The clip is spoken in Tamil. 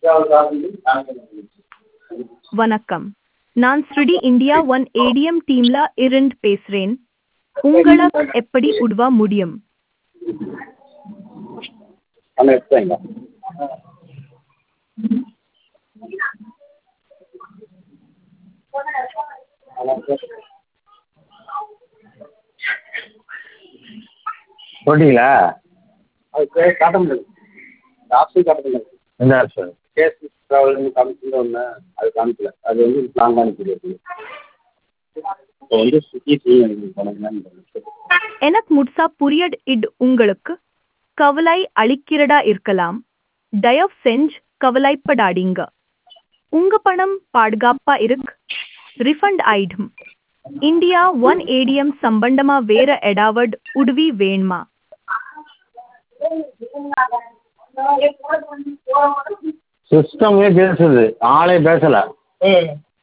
வணக்கம் நான் ஸ்ருடி இந்தியா ஒன் ஏடிஎம் டீம்ல இருந்து பேசுறேன் உங்களுக்கு எப்படி உதவ முடியும் பணம் எடுத்துட்டாங்களா போட்டிங்களா அது பேர் காட்ட முடியாது இந்த ஆப்ஷன் காட்ட முடியாது எந்த ஆப்ஷன் கேஸ் ட்ராவல்னு காமிச்சிருந்த ஒன்று அது காமிக்கல அது வந்து லாங் அனுப்பிடுது இப்போ வந்து ஸ்விக்கி செய்யும் போனீங்கன்னா எனக்கு முட்சா புரியட் இட் உங்களுக்கு கவலை அளிக்கிறதா இருக்கலாம் தயவு செஞ்சு கவலைப்படாதீங்க உங்க பணம் பாதுகாப்பா இருக்கு ரிஃபண்ட் ஆயிடும் இந்தியா ஒன் ஏடிஎம் சம்பந்தமா வேற ஏதாவது உதவி வேணுமா சிஸ்டமே பேசுது ஆளே பேசலை